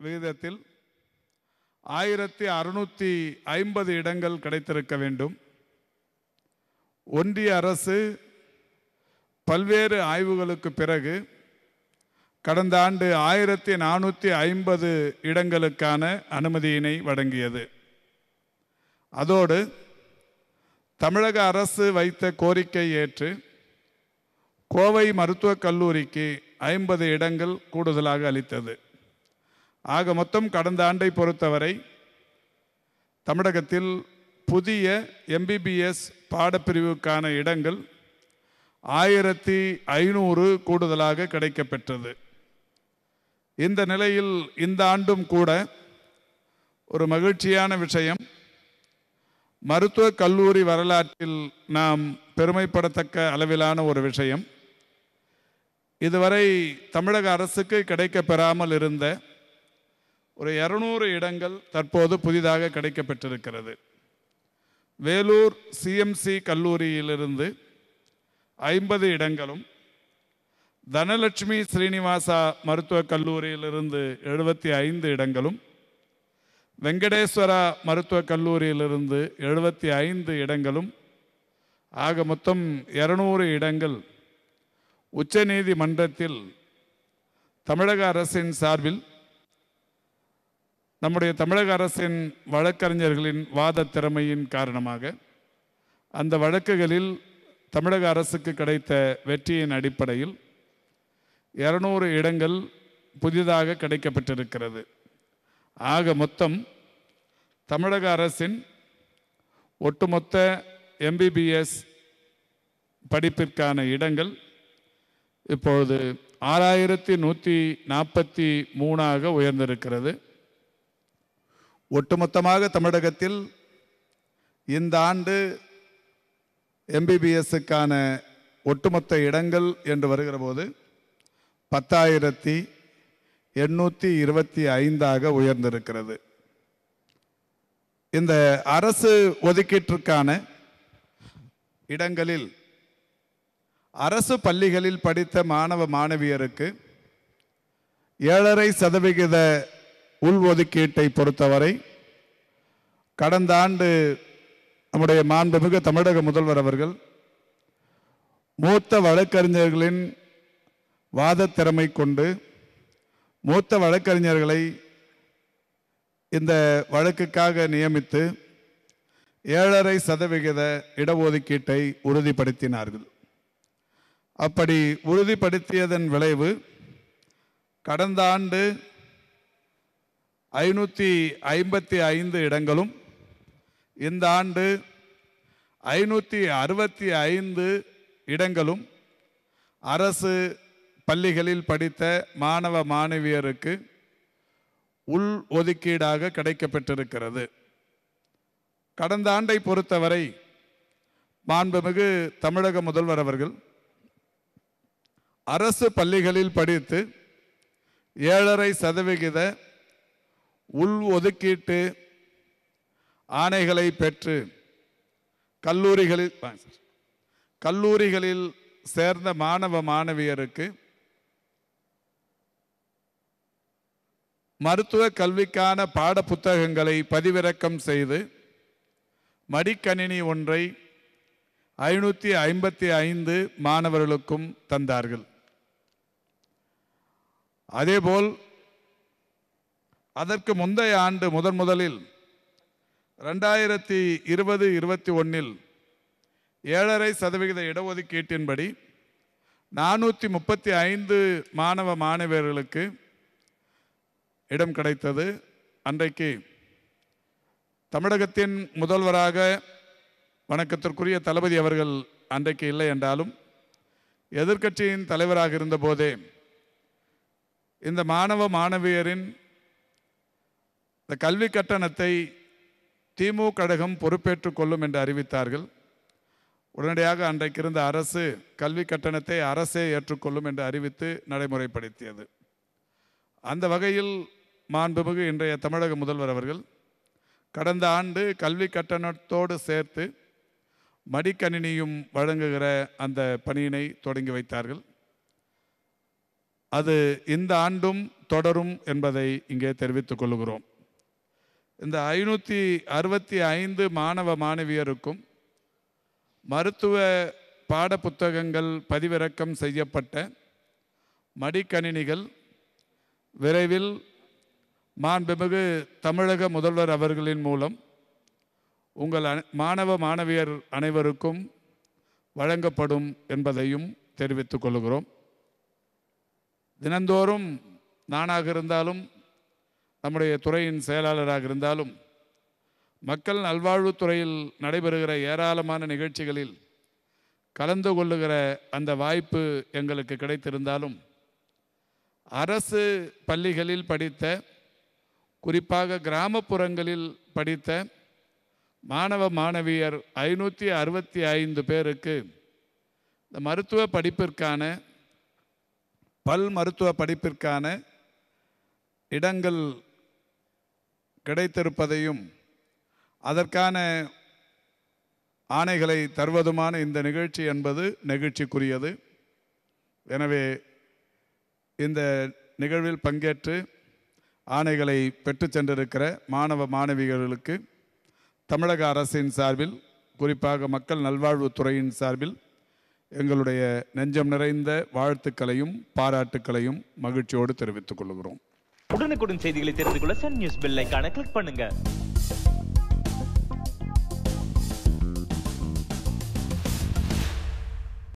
விகிதத்தில் ஆயிரத்தி அறுநூற்றி ஐம்பது இடங்கள் கிடைத்திருக்க வேண்டும் ஒன்றிய அரசு பல்வேறு ஆய்வுகளுக்கு பிறகு கடந்த ஆண்டு ஆயிரத்தி நானூற்றி ஐம்பது இடங்களுக்கான அனுமதியினை வழங்கியது அதோடு தமிழக அரசு வைத்த கோரிக்கை ஏற்று கோவை மருத்துவக் கல்லூரிக்கு ஐம்பது இடங்கள் கூடுதலாக அளித்தது ஆக மொத்தம் கடந்த ஆண்டை பொறுத்தவரை தமிழகத்தில் புதிய எம்பிபிஎஸ் பாடப்பிரிவுக்கான இடங்கள் ஆயிரத்தி ஐநூறு கூடுதலாக கிடைக்கப்பெற்றது இந்த நிலையில் இந்த ஆண்டும் கூட ஒரு மகிழ்ச்சியான விஷயம் மருத்துவக் கல்லூரி வரலாற்றில் நாம் பெருமைப்படத்தக்க அளவிலான ஒரு விஷயம் இதுவரை தமிழக அரசுக்கு கிடைக்கப் பெறாமல் இருந்த ஒரு இருநூறு இடங்கள் தற்போது புதிதாக கிடைக்கப்பெற்றிருக்கிறது வேலூர் சிஎம்சி கல்லூரியிலிருந்து ஐம்பது இடங்களும் தனலட்சுமி ஸ்ரீனிவாசா மருத்துவக் கல்லூரியிலிருந்து எழுபத்தி ஐந்து இடங்களும் வெங்கடேஸ்வரா மருத்துவக் கல்லூரியிலிருந்து எழுபத்தி ஐந்து இடங்களும் ஆக மொத்தம் இருநூறு இடங்கள் உச்சநீதிமன்றத்தில் தமிழக அரசின் சார்பில் நம்முடைய தமிழக அரசின் வழக்கறிஞர்களின் வாத திறமையின் காரணமாக அந்த வழக்குகளில் தமிழக அரசுக்கு கிடைத்த வெற்றியின் அடிப்படையில் இருநூறு இடங்கள் புதிதாக கிடைக்கப்பட்டிருக்கிறது ஆக மொத்தம் தமிழக அரசின் ஒட்டுமொத்த எம்பிபிஎஸ் படிப்பிற்கான இடங்கள் இப்பொழுது ஆறாயிரத்தி நூற்றி நாற்பத்தி மூணாக உயர்ந்திருக்கிறது ஒட்டுமொத்தமாக தமிழகத்தில் இந்த ஆண்டு எம்பிபிஎஸ்ஸுக்கான ஒட்டுமொத்த இடங்கள் என்று வருகிற போது பத்தாயிரத்தி எண்ணூற்றி இருபத்தி ஐந்தாக உயர்ந்திருக்கிறது இந்த அரசு ஒதுக்கீட்டிற்கான இடங்களில் அரசு பள்ளிகளில் படித்த மாணவ மாணவியருக்கு ஏழரை சதவிகித உள்ஒதுக்கீட்டை பொறுத்தவரை கடந்த ஆண்டு நம்முடைய மாண்புமிகு தமிழக முதல்வர் அவர்கள் மூத்த வழக்கறிஞர்களின் வாதத் திறமை கொண்டு மூத்த வழக்கறிஞர்களை இந்த வழக்குக்காக நியமித்து ஏழரை சதவிகித இடஒதுக்கீட்டை உறுதிப்படுத்தினார்கள் அப்படி உறுதிப்படுத்தியதன் விளைவு கடந்த ஆண்டு ஐநூற்றி ஐம்பத்தி ஐந்து இடங்களும் இந்த ஆண்டு ஐநூற்றி அறுபத்தி ஐந்து இடங்களும் அரசு பள்ளிகளில் படித்த மாணவ மாணவியருக்கு உள் ஒதுக்கீடாக கிடைக்கப்பெற்றிருக்கிறது கடந்த ஆண்டை பொறுத்தவரை மாண்புமிகு தமிழக முதல்வர் அவர்கள் அரசு பள்ளிகளில் படித்து ஏழரை சதவிகித உள் ஒதுக்கீட்டு ஆணைகளை பெற்று கல்லூரிகளில் ஆ, சார். கல்லூரிகளில் சேர்ந்த மாணவ மாணவியருக்கு மருத்துவ கல்விக்கான பாட புத்தகங்களை பதிவிறக்கம் செய்து மடிக்கணினி ஒன்றை ஐநூற்றி ஐம்பத்தி ஐந்து மாணவர்களுக்கும் தந்தார்கள் அதேபோல் அதற்கு முந்தைய ஆண்டு முதன் முதலில் ரெண்டாயிரத்தி இருபது இருபத்தி ஒன்றில் ஏழரை சதவிகித இடஒதுக்கீட்டின்படி நானூற்றி முப்பத்தி ஐந்து மாணவ மாணவியர்களுக்கு இடம் கிடைத்தது அன்றைக்கு தமிழகத்தின் முதல்வராக வணக்கத்திற்குரிய தளபதி அவர்கள் அன்றைக்கு இல்லை என்றாலும் எதிர்க்கட்சியின் தலைவராக இருந்தபோதே இந்த மாணவ மாணவியரின் இந்த கல்வி கட்டணத்தை திமுக கழகம் பொறுப்பேற்றுக் கொள்ளும் என்று அறிவித்தார்கள் உடனடியாக அன்றைக்கு இருந்த அரசு கல்வி கட்டணத்தை அரசே ஏற்றுக்கொள்ளும் என்று அறிவித்து நடைமுறைப்படுத்தியது அந்த வகையில் மாண்புமிகு இன்றைய தமிழக முதல்வர் அவர்கள் கடந்த ஆண்டு கல்வி கட்டணத்தோடு சேர்த்து மடிக்கணினியும் வழங்குகிற அந்த பணியினை தொடங்கி வைத்தார்கள் அது இந்த ஆண்டும் தொடரும் என்பதை இங்கே தெரிவித்துக் கொள்கிறோம் இந்த ஐநூற்றி அறுபத்தி ஐந்து மாணவ மாணவியருக்கும் மருத்துவ பாடப்புத்தகங்கள் பதிவிறக்கம் செய்யப்பட்ட மடிக்கணினிகள் விரைவில் மாண்புமிகு தமிழக முதல்வர் அவர்களின் மூலம் உங்கள் அனை- மாணவ மாணவியர் அனைவருக்கும் வழங்கப்படும் என்பதையும் தெரிவித்துக் கொள்கிறோம் தினந்தோறும் நானாக இருந்தாலும் நம்முடைய துறையின் செயலாளராக இருந்தாலும் மக்கள் நல்வாழ்வுத்துறையில் நடைபெறுகிற ஏராளமான நிகழ்ச்சிகளில் கலந்து கொள்ளுகிற அந்த வாய்ப்பு எங்களுக்கு கிடைத்திருந்தாலும் அரசு பள்ளிகளில் படித்த குறிப்பாக கிராமப்புறங்களில் படித்த மாணவ மாணவியர் ஐநூற்றி அறுபத்தி ஐந்து பேருக்கு இந்த மருத்துவ படிப்பிற்கான பல் மருத்துவ படிப்பிற்கான இடங்கள் கிடைத்திருப்பதையும் அதற்கான ஆணைகளை தருவதுமான இந்த நிகழ்ச்சி என்பது நெகிழ்ச்சிக்குரியது எனவே இந்த நிகழ்வில் பங்கேற்று ஆணைகளை பெற்றுச் சென்றிருக்கிற மாணவ மாணவிகளுக்கு தமிழக அரசின் சார்பில் குறிப்பாக மக்கள் நல்வாழ்வுத்துறையின் சார்பில் எங்களுடைய நெஞ்சம் நிறைந்த வாழ்த்துக்களையும் பாராட்டுக்களையும் மகிழ்ச்சியோடு தெரிவித்துக் கொள்கிறோம் உடனுக்குடன் செய்திகளை தெரிந்து கொள்ள சன் நியூஸ் பெல் ஐகானை கிளிக் பண்ணுங்க